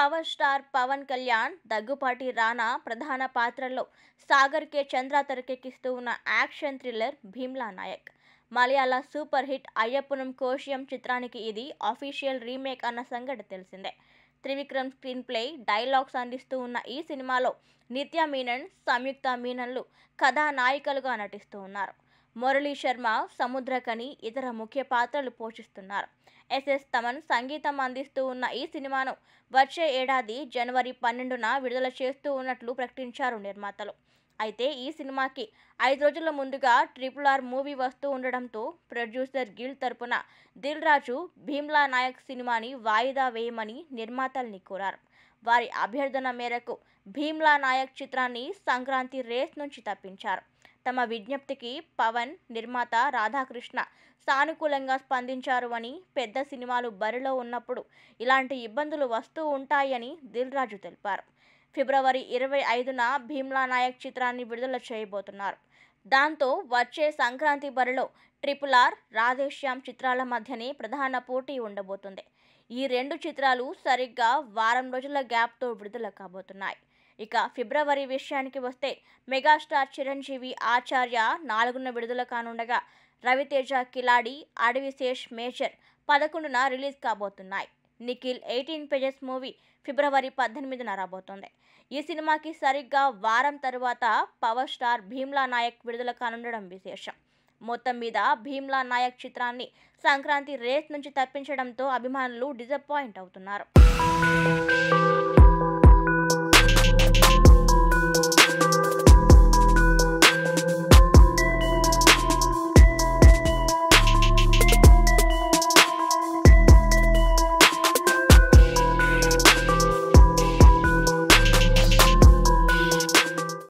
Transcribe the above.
power star Pawan Kalyan Daggubati Rana ప్రధాన పాత్రల్లో Sagar K Chandra తెరకెక్కిస్తూ ఉన్న యాక్షన్ థ్రిల్లర్ భీమ్లా నాయక్ మలయాళ సూపర్ హిట్ అయ్యప్పనం కోశియం చిత్రానికి ఇది అఫీషియల్ రీమేక్ అన్న సంగతి తెలిసిందే త్రివిక్రమ్ స్క్రీన్ ప్లే డైలాగ్స్ అందిస్తూ ఉన్న ఈ సినిమాలో నిత్య మీనన్ సంయుక్త మీనన్లు కథానాయికలుగా నటిస్తూ ఉన్నారు మురళీ శర్మ సముద్రకని ఇతర ముఖ్య పాత్రలు పోషిస్తున్నారు ఎస్ఎస్ తమన్ సంగీతం అందిస్తూ ఉన్న ఈ సినిమాను వచ్చే ఏడాది జనవరి పన్నెండున విడుదల చేస్తూ ఉన్నట్లు ప్రకటించారు నిర్మాతలు అయితే ఈ సినిమాకి ఐదు రోజుల ముందుగా ట్రిపుల్ ఆర్ మూవీ వస్తూ ఉండడంతో ప్రొడ్యూసర్ గిల్ తరపున దిల్ రాజు భీమ్లా నాయక్ సినిమాని వాయిదా వేయమని నిర్మాతల్ని కోరారు వారి అభ్యర్థన మేరకు భీమ్లా నాయక్ చిత్రాన్ని సంక్రాంతి రేస్ నుంచి తప్పించారు తమ విజ్ఞప్తికి పవన్ నిర్మాత రాధాకృష్ణ సానుకూలంగా స్పందించారు అని పెద్ద సినిమాలు బరిలో ఉన్నప్పుడు ఇలాంటి ఇబ్బందులు వస్తూ ఉంటాయని దిల్ రాజు తెలిపారు ఫిబ్రవరి ఇరవై ఐదున భీమ్లా నాయక్ చిత్రాన్ని విడుదల చేయబోతున్నారు దాంతో వచ్చే సంక్రాంతి బరిలో ట్రిపుల్ ఆర్ రాధేశ్యామ్ చిత్రాల మధ్యనే ప్రధాన పోటీ ఉండబోతుంది ఈ రెండు చిత్రాలు సరిగ్గా వారం రోజుల గ్యాప్తో విడుదల కాబోతున్నాయి ఇక ఫిబ్రవరి విషయానికి వస్తే మెగాస్టార్ చిరంజీవి ఆచార్య నాలుగున విడుదల కానుండగా రవితేజ కిలాడి అడవిశేష్ మేజర్ పదకొండున రిలీజ్ కాబోతున్నాయి నిఖిల్ ఎయిటీన్ పేజెస్ మూవీ ఫిబ్రవరి పద్దెనిమిదిన రాబోతోంది ఈ సినిమాకి సరిగ్గా వారం తరువాత పవర్ స్టార్ భీమ్లా నాయక్ విడుదల కానుండడం విశేషం మొత్తం మీద భీమ్లా నాయక్ చిత్రాన్ని సంక్రాంతి రేస్ నుంచి తప్పించడంతో అభిమానులు డిసప్పాయింట్ అవుతున్నారు